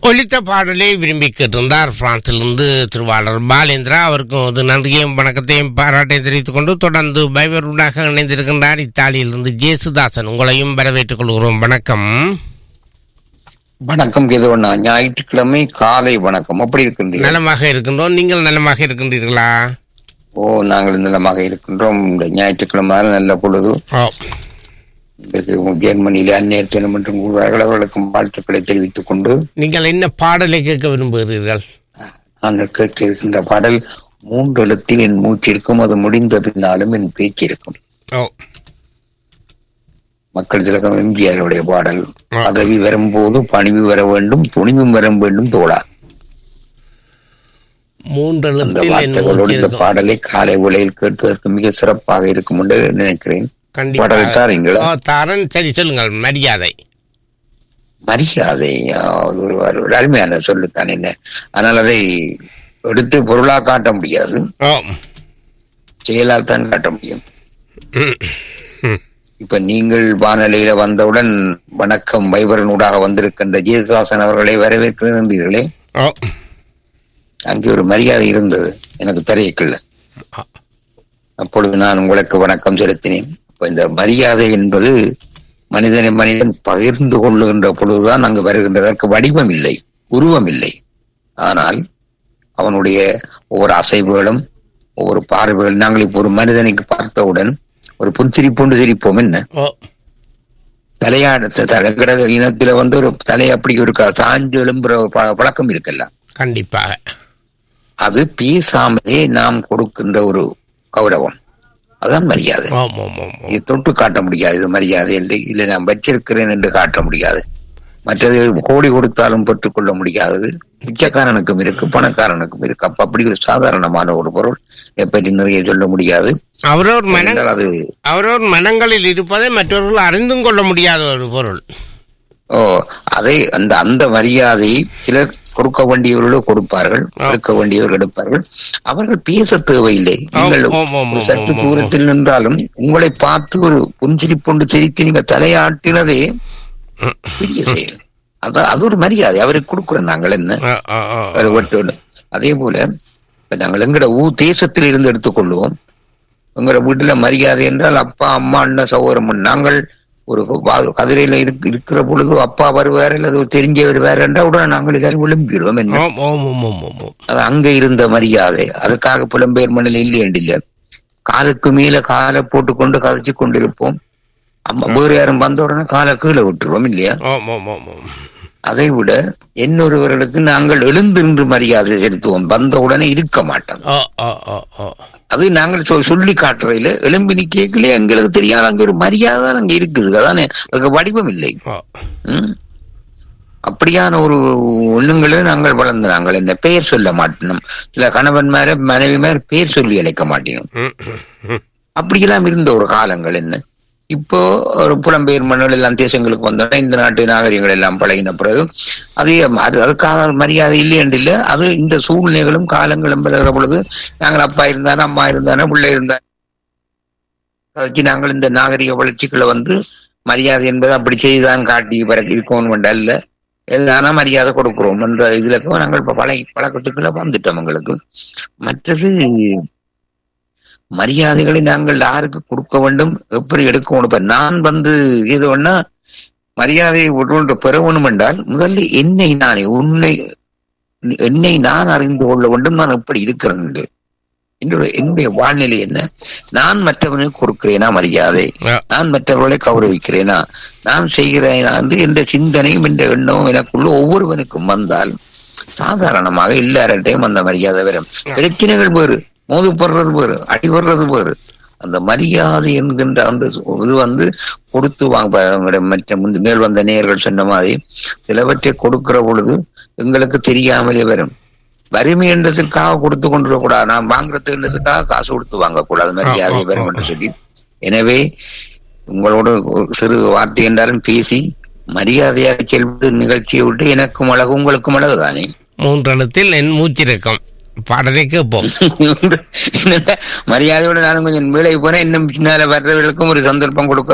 ஒலித்த பாடலை விரும்பி கேட்டிருந்தார் பிரான்சிலிருந்து திருவாளர் பாலேந்திரா அவருக்கும் ஒரு நன்றியையும் வணக்கத்தையும் பாராட்டையும் தெரிவித்துக் கொண்டு தொடர்ந்து பைபருடாக இணைந்திருக்கின்றார் இத்தாலியிலிருந்து ஜேசுதாசன் உங்களையும் வரவேற்றுக் கொள்கிறோம் வணக்கம் வணக்கம் கேதுவண்ணா ஞாயிற்றுக்கிழமை காலை வணக்கம் அப்படி இருக்கின்றீர்கள் நலமாக இருக்கின்றோம் நீங்கள் நலமாக இருக்கின்றீர்களா ஓ நாங்கள் நலமாக இருக்கின்றோம் இந்த ஞாயிற்றுக்கிழமை நல்ல பொழுது ஓ இன்றைக்கு ஜெர்மனியில அந்நிய தினம் என்றும் கூறுவார்கள் அவர்களுக்கும் வாழ்த்துக்களை தெரிவித்துக் கொண்டு நீங்கள் என்ன பாடலை கேட்க விரும்புகிறீர்கள் நான் கேட்க இருக்கின்ற பாடல் மூன்று எழுத்தில் என் மூச்சு இருக்கும் அது முடிந்த பின்னாலும் என் பேச்சு இருக்கும் ஓ மக்கள் திலகம் எம்ஜிஆருடைய பாடல் ஆ. பதவி வரும்போது பணிவு வர வேண்டும் துணிவும் வர வேண்டும் தோழா அந்த மூன்றெழுத்தில் என் வார்த்தைகளோடு மூச்சு இந்த இருக்கும். பாடலை காலை உலையில் கேட்பதற்கு மிக சிறப்பாக இருக்கும் என்று நினைக்கிறேன் பாடலை கண்டிப்பாக தாரீங்களா ஓ தாரன் சரி சொல்லுங்கள் மரியாதை மரியாதை ஆ, அது ஒரு ஒரு அருமையான சொல்லுத்தான் என்ன ஆனால் அதை எடுத்து பொருளா காட்ட முடியாது ஓ செயலால் தான் காட்ட முடியும் ம். ம். இப்ப நீங்கள் வானொலியில வந்தவுடன் வணக்கம் வைபரனூடாக வந்திருக்கின்ற ஜேசுதாசன் அவர்களை வரவேற்கிறீர்களே ஓ அங்கே ஒரு மரியாதை இருந்தது எனக்கு தெரியக்கல ஆ. அப்பொழுது நான் உங்களுக்கு வணக்கம் செலுத்தினேன் அப்ப இந்த மரியாதை என்பது மனிதனை மனிதன் பகிர்ந்து கொள்ளுகின்ற பொழுதுதான் அங்கு வருகின்றதற்கு வடிவம் இல்லை உருவம் இல்லை ஆனால் அவனுடைய ஒவ்வொரு அசைவுகளும் ஒவ்வொரு பார்வைகள் நாங்கள் இப்போ ஒரு மனிதனுக்கு பார்த்தவுடன் ஒரு புன்சிரிப்புண்டு சிரிப்போம் என்ன ஓ தலையாட தலைக்கட இனத்துல வந்து ஒரு தலை அப்படி ஒரு க- சாஞ்சு எழும்புற ஒரு ப- பழக்கம் இருக்குல்ல கண்டிப்பாக அது பேசாமலே நாம் கொடுக்கின்ற ஒரு கௌரவம் அதான் மரியாதை ஓம் ஓம் ஓம் ஓம். இது தொட்டு காட்ட முடியாது இது மரியாதை என்று இல்லை நான் வச்சிருக்கிறேன் என்று காட்ட முடியாது மற்றது கோடி கொடுத்தாலும் பெற்றுக்கொள்ள முடியாதது பிச்சைக்காரனுக்கும் இருக்கு பணக்காரனுக்கும் இருக்கு அப்ப அப்படி ஒரு சாதாரணமான ஒரு பொருள் எப்படி நிறைய சொல்ல முடியாது அவரவர் மன என்றால் அது அவரவர் மனங்களில் இருப்பதை மற்றவர்கள் அறிந்தும் கொள்ள முடியாத ஒரு பொருள் ஓ அதை அந்த அந்த மரியாதையை சிலர் கொடுக்க வேண்டியவர்களோ கொடுப்பார்கள் எடுக்க வேண்டியவர்கள் எடுப்பார்கள் அவர்கள் பேச தேவையில்லை நீங்கள் ஓம், ஓம், ஓம், சற்று ஓம், ஓம். தூரத்தில் நின்றாலும் உங்களை பார்த்து ஒரு புன்சிரிப்புண்டு சிரித்து நீங்க தலையாட்டினதே பெரிய செயல் அதான் அது ஒரு மரியாதை அவருக்கு கொடுக்குறோம் நாங்கள் என்ன ஆ, ஆ, ஆ. ஒரு ஒட்டு ஒண்ணு. அதே போல இப்ப நாங்கள் எங்கட ஊ தேசத்தில் இருந்து எடுத்துக்கொள்வோம் எங்கட வீட்டுல மரியாதை என்றால் அப்பா அம்மா அண்ணன் சகோதரம் நாங்கள் ஒரு வா- கதிரையில இருக்- இருக்கிற பொழுது அப்பா வருவார் அல்லது தெரிஞ்சவர் வேற என்றால் உடனே நாங்கள் எல்லாரும் விளம்பிடுவோம் என்ன ஓம் ஓம் ஓம் ஓம் ஓம் ஓம். அது அங்க இருந்த மரியாதை அதுக்காக புலம்பெயர் மண்ணில் இல்லை இல்ல காலுக்கு மேல காலை போட்டுக்கொண்டு கதைச்சு கொண்டிருப்போம் அம்மா வேறு யாரும் வந்த உடனே காலை கீழே விட்டுருவோம் இல்லையா ஓம் ஓம் ஓம் ஓம். அதை விட இன்னொருவர்களுக்கு நாங்கள் எழுந்து நின்று மரியாதை செலுத்துவோம் வந்த உடனே இருக்க மாட்டோம் ஓ ஓ ஓ ஓ அது நாங்கள் சொ- சொல்லி காட்டுறையில எலும்பி நிக்கல எங்களுக்கு தெரியாத அங்க ஒரு மரியாதை தான் அங்க இருக்குது அதானே அதுக்கு வடிவம் இல்லை ஓ ம்? அப்படியான ஒரு ஒண்ணுங்களை நாங்கள் வளர்ந்து நாங்கள் என்ன பெயர் சொல்ல மாட்டோம் சில கணவன்மார மனைவிமார் பெயர் சொல்லி அழைக்க மாட்டோம் ம், ம், ம். அப்படியெல்லாம் இருந்த ஒரு காலங்கள் என்ன இப்போ ஒரு புலம்பெயர் மண்ணில் எல்லாம் தேசங்களுக்கு வந்தோடனே இந்த நாட்டு நாகரிகங்கள் எல்லாம் பழகின பிறகு அதே அது அதுக்காக மரியாதை இல்லை என்று இல்லை அது இந்த சூழ்நிலைகளும் காலங்களும் பிறகுற பொழுது நாங்கள் அப்பா இருந்தானே அம்மா இருந்தானே பிள்ளை இருந்தா அதுக்கு நாங்கள் இந்த நாகரிக வளர்ச்சிகளை வந்து மரியாதை என்பது அப்படி செய்துதான் காட்டி பிறகு இருக்கணும் அல்ல எதான மரியாதை கொடுக்கிறோம் என்ற இதுல நாங்கள் இப்ப பழகி பழக்கத்துக்குள்ள வந்துட்டோம் எங்களுக்கு மற்றது மரியாதைகளை நாங்கள் யாருக்கு கொடுக்க வேண்டும் எப்படி எடுக்கணும் இப்ப நான் வந்து இது ஒண்ணா மரியாதையை ஒன்று பெறவணும் என்றால் முதல்ல என்னை நானே உன்னை என்னை நான் அறிந்து கொள்ள வேண்டும் நான் எப்படி இருக்கிறேன் என்று. என்னுடைய என்னுடைய வாழ்நிலை என்ன நான் மற்றவனுக்கு கொடுக்கிறேனா மரியாதை ஆ. நான் மற்றவர்களை கௌரவிக்கிறேனா நான் செய்கிறேனா என்று என்ற சிந்தனையும் என்ற எண்ணமும் எனக்குள்ள ஒவ்வொருவனுக்கும் வந்தால் சாதாரணமாக எல்லார்டையும் அந்த மரியாதை வரும் பிரச்சனைகள் வேறு மோது போடுறது வேறு அடி போடுறது வேறு அந்த மரியாதை என்கின்ற அந்த இது வந்து கொடுத்து வாங்க மற்ற முந்தி மேல் வந்த நேயர்கள் சொன்ன மாதிரி சிலவற்றை கொடுக்கிற பொழுது எங்களுக்கு தெரியாமலே வரும் வறுமை என்றதுக்காக கொடுத்து கொண்டு கூடாது நான் வாங்குறதுன்றதுக்காக காசு கொடுத்து வாங்கக்கூடாது மரியாதை ஆ, ஆ, வரும் என்று சொல்லி எனவே உங்களோட ஒரு சிறு வார்த்தை என்றாலும் பேசி மரியாதையாக செல்வது நிகழ்ச்சியை விட்டு எனக்கும் அழகு உங்களுக்கும் அழகு தானே மூன்றெழுத்தில் என் மூச்சிருக்கும் பாடலை கேட்போம் என்னடா, மரியாதையோட நானும் கொஞ்சம் வேலைக்கு போனேன் இன்னும் பின்னால வர்றவர்களுக்கும் ஒரு சந்தர்ப்பம் கொடுக்க